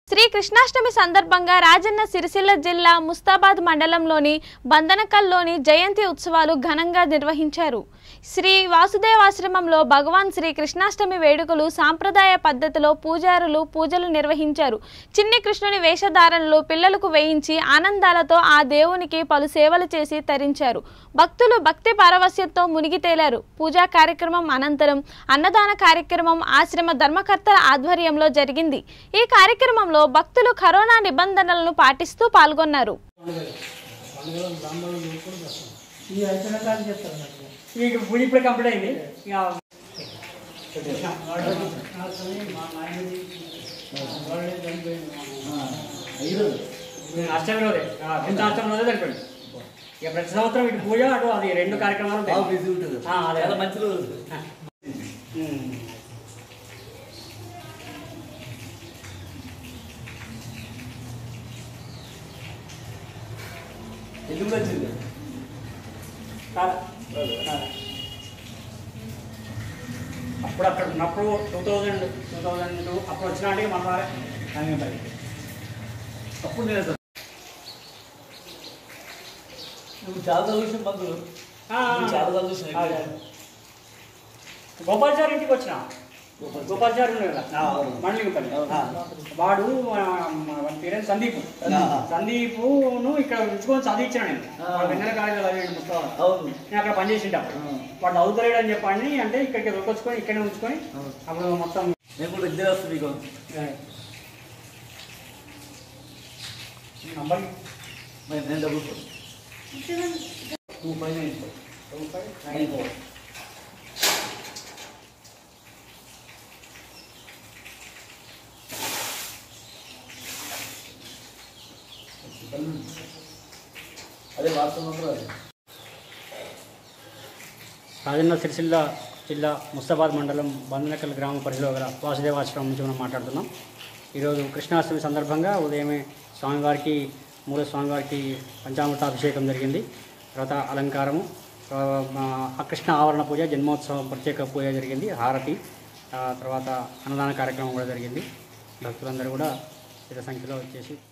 శ్రీ కృష్ణాష్టమి సందర్భంగా రాజన్న సిరిసిల్ల జిల్లా ముస్తాబాద్ మండలంలోని బందనకల్లోని జయంతి ఉత్సవాలు ఘనంగా నిర్వహించారు శ్రీ వాసుదేవాశ్రమంలో భగవాన్ శ్రీ కృష్ణాష్టమి వేడుకలు సాంప్రదాయ పద్ధతిలో పూజారులు పూజలు నిర్వహించారు చిన్ని కృష్ణుని వేషధారణలు పిల్లలకు వేయించి ఆనందాలతో ఆ దేవునికి పలు సేవలు చేసి తరించారు భక్తులు భక్తి పారవస్యంతో మునిగి తేలారు పూజా కార్యక్రమం అనంతరం అన్నదాన కార్యక్రమం ఆశ్రమ ధర్మకర్తల ఆధ్వర్యంలో జరిగింది ఈ కార్యక్రమంలో భక్తులు కరోనా నిబంధనలను పాటిస్తూ పాల్గొన్నారు ఈ అయిపోయిన కాలం చెప్తారు నాకు ఇక పూజ ఇప్పుడే కంప్లీట్ అయింది ఇక అష్టమి రోజే పెద్ద అష్టమి రోజే సరిపోయింది ఇక ప్రతి సంవత్సరం ఇటు పూజ అటు అది రెండు కార్యక్రమాలు ఉంటాయి ఆ, అదే చాలా మంచి రోజు ఉమ్. ఎందుకు వచ్చింది కాదు. కాదు. అప్పుడు అక్కడ ఉన్నప్పుడు two thousand two thousand two అప్పుడు వచ్చినాటికి మన వారే పని అప్పుడు నేను అసలు నువ్వు చాలా చదివిన మందులు నువ్వు చాలా చదివిన గోపాల్చారి ఇంటికి వచ్చిన గోపాల్చారి ఉన్నాడు కదా ఆ, అవును. మండలింగపల్లి అవును. వాడు ఆ, వాడి పేరు సందీప్ ఆ. సందీప్ను ఇక్కడ ఉంచుకొని చదివించాను నేను ఆ. వాడు వెన్నెల కాలేజీలో చదివాడు ముస్తావా అవును నేను అక్కడ పనిచేసింటా ఆ. వాడు చదువుతలేడు అని చెప్పండి అంటే ఇక్కడికి దొరికొచ్చుకొని ఇక్కడే ఉంచుకొని అవును. అప్పుడు మొత్తం నేను కూడా ఇద్దరు వస్తుంది మీకు నంబర్ మరి నేను డబ్బులు పోను. Two five nine four two five nine four అదే వాట్సాప్ నంబర్ అదే రాజన్న సిరిసిల్ల జిల్లా ముస్తాబాద్ మండలం బందనకల్ గ్రామ పరిధిలో గల వాసుదేవాశ్రమం నుంచి మనం మాట్లాడుతున్నాం ఈరోజు కృష్ణాష్టమి సందర్భంగా ఉదయమే స్వామివారికి మూల స్వామివారికి పంచామృతాభిషేకం జరిగింది తర్వాత అలంకారము తర్వాత మా కృష్ణ ఆవరణ పూజ జన్మోత్సవం ప్రత్యేక పూజ జరిగింది హారతి ఆ తర్వాత అన్నదాన కార్యక్రమం కూడా జరిగింది భక్తులందరూ కూడా పెద్ద సంఖ్యలో వచ్చేసి